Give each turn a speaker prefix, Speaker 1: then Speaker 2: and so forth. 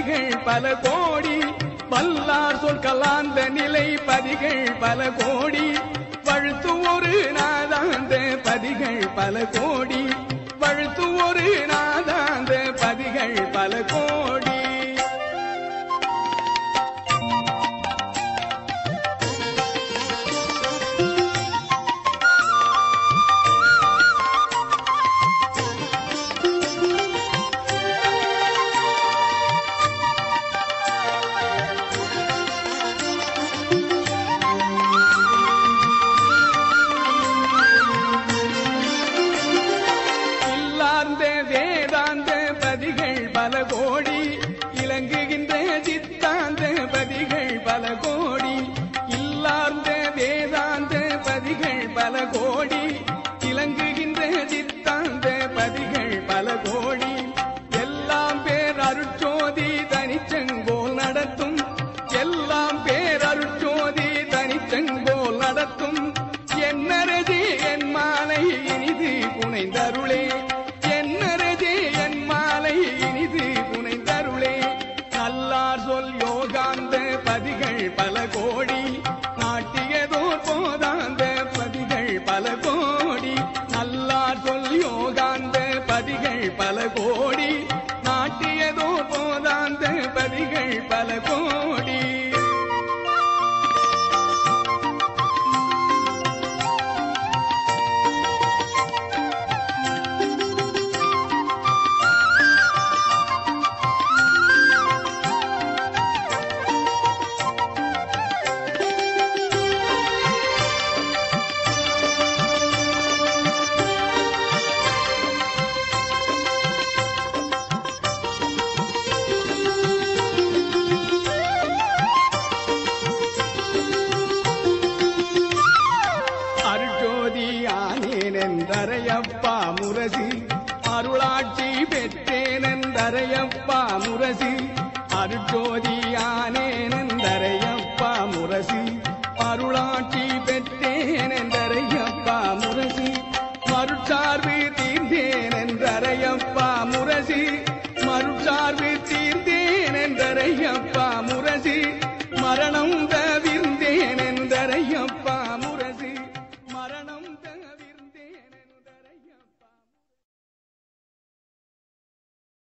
Speaker 1: பதிகள் பல கோடி வல்லார் சொல் கலாந்த நிலை பதிகள் பல கோடி வழுத்து ஒரு நாதாந்த பதிகள் பல கோடி வழுத்து ஒரு நாதாந்த பதிகள் பல கோடி இல்லார்ந்த வேதாந்த பதிகள் பல கோடி இலங்குகின்ற சித்தாந்த பதிகள் பல கோடி இல்லார்ந்த வேதாந்த பதிகள் பல கோடி இலங்குகின்ற சித்தாந்த பதிகள் பல கோடி எல்லாம் பேர் அருட்சோதி தனிச்செங்கோல் நடத்தும் எல்லாம் பேர் அருட்சோதி தனிச்செங்கோல் நடத்தும் என்னரது என் மாலை இனிது புனைந்தருளே என்னரது என் மாலை இனிது புனைந்தருளே நல்லார் சொல் யோகாந்த பதிகள் பல கோடி நாட்டியதோ போதாந்த பதிகள் பல கோடி நல்லார் சொல் யோகாந்த பதிகள் பல கோடி நாட்டியதோ போதாந்த பதிகள் பல கோடி அருட்ஜோதி ஆனேனென்றரையப்பா முரசு அருளாட்சி பெற்றேனென்றரையப்பா முரசு அருட்ஜோதி ஆனேனென்றரையப்பா முரசு அருளாட்சி பெற்றேனென்றரையப்பா முரசு மருட்சார்பு தீ